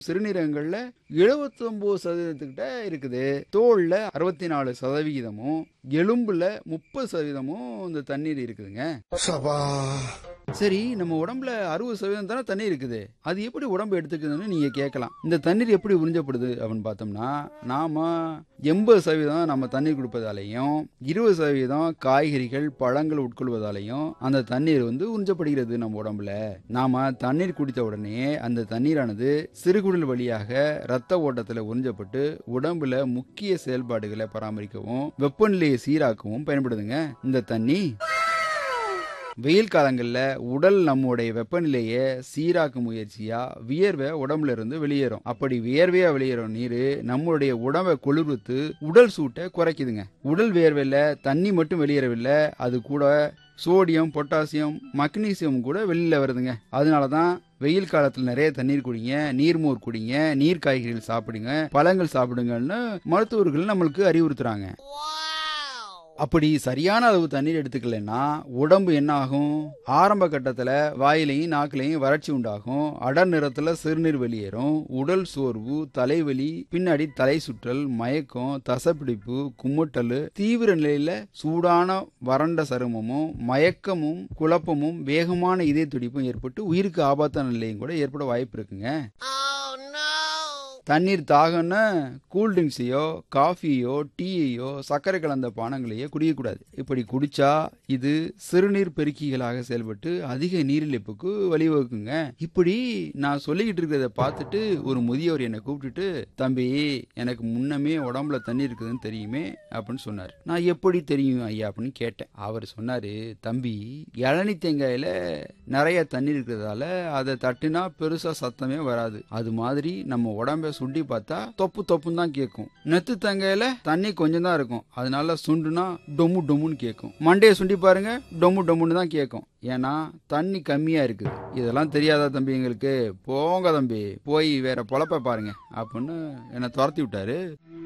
சிறுநீரகங்கள்ல எழுபத்தொன்பது சதவீதத்துக்கிட்ட இருக்குது தோல்ல அறுபத்தி நாலு சதவிகிதமும் எலும்புல முப்பது சதவீதமும் இந்த தண்ணீர் இருக்குதுங்க சபா சரி நம்ம உடம்புல அறுபது சதவீதம் தானே தண்ணி இருக்குது அது எப்படி உடம்பு எடுத்துக்குதுன்னு நீங்க கேட்கலாம் இந்த தண்ணீர் எப்படி உறிஞ்சப்படுது அப்படின்னு பார்த்தோம்னா நாம எண்பது சதவீதம் நம்ம தண்ணீர் கொடுப்பதாலையும் இருபது சதவீதம் காய்கறிகள் பழங்கள் உட்கொள்வதாலையும் அந்த தண்ணீர் வந்து உறிஞ்சப்படுகிறது நம்ம உடம்புல நாம தண்ணீர் குடித்த உடனே அந்த தண்ணீரானது சிறுகுடல் வழியாக ரத்த ஓட்டத்தில் உறிஞ்சப்பட்டு உடம்புல முக்கிய செயல்பாடுகளை பராமரிக்கவும் வெப்பநிலையை சீராக்கவும் பயன்படுதுங்க இந்த தண்ணி வெயில் காலங்களில் உடல் நம்முடைய வெப்பநிலையை சீராக்கும் முயற்சியா வியர்வை உடம்புல இருந்து வெளியேறும் அப்படி வியர்வையா வெளியேறும் நீர் நம்மளுடைய உடம்பை குளிர்வித்து உடல் சூட்டை குறைக்குதுங்க உடல் வியர்வையில் தண்ணி மட்டும் வெளியேறவில்லை அது கூட சோடியம் பொட்டாசியம் மக்னீசியம் கூட வெளியில வருதுங்க அதனால தான் வெயில் காலத்தில் நிறைய தண்ணீர் குடிங்க நீர்மோர் குடிங்க நீர் காய்கறிகள் சாப்பிடுங்க பழங்கள் சாப்பிடுங்கன்னு மருத்துவர்கள் நம்மளுக்கு அறிவுறுத்துறாங்க அப்படி சரியான அளவு தண்ணீர் எடுத்துக்கலைன்னா உடம்பு என்ன ஆகும் ஆரம்ப கட்டத்தில் வாயிலையும் நாக்கிலையும் வறட்சி உண்டாகும் அடர் நிறத்தில் சிறுநீர் வெளியேறும் உடல் சோர்வு தலைவலி பின்னாடி தலை சுற்றல் மயக்கம் தசப்பிடிப்பு குமுட்டல் தீவிர நிலையில சூடான வறண்ட சருமமும் மயக்கமும் குழப்பமும் வேகமான இதய துடிப்பும் ஏற்பட்டு உயிருக்கு ஆபத்தான நிலையும் கூட ஏற்பட வாய்ப்பு இருக்குங்க தண்ணீர் தாகம்னா கூல்ட்ரிங்க்ஸையோ காஃபியோ டீயையோ சர்க்கரை கலந்த பானங்களையோ குடிக்கக்கூடாது இப்படி குடிச்சா இது சிறுநீர் பெருக்கிகளாக செயல்பட்டு அதிக நீரிழிப்புக்கு வழிவகுக்குங்க இப்படி நான் சொல்லிக்கிட்டு இருக்கிறத பார்த்துட்டு ஒரு முதியவர் என்னை கூப்பிட்டுட்டு தம்பி எனக்கு முன்னமே உடம்புல தண்ணி இருக்குதுன்னு தெரியுமே அப்படின்னு சொன்னார் நான் எப்படி தெரியும் ஐயா அப்படின்னு கேட்டேன் அவர் சொன்னாரு தம்பி இளநி தேங்காயில நிறைய தண்ணி இருக்கிறதால அதை தட்டுனா பெருசா சத்தமே வராது அது மாதிரி நம்ம உடம்ப சுண்டி பார்த்தா தொப்பு தொப்புன்னு தான் கேட்கும் நெத்து தேங்காயில தண்ணி கொஞ்சம் தான் இருக்கும் அதனால சுண்டுனா டொம்மு டொம்முன்னு கேட்கும் மண்டையை சுண்டி பாருங்க டொம்மு டொம்முன்னு தான் கேட்கும் ஏன்னா தண்ணி கம்மியா இருக்குது இதெல்லாம் தெரியாதா தம்பி எங்களுக்கு போங்க தம்பி போய் வேற பொழப்ப பாருங்க அப்படின்னு என்னை துரத்தி விட்டாரு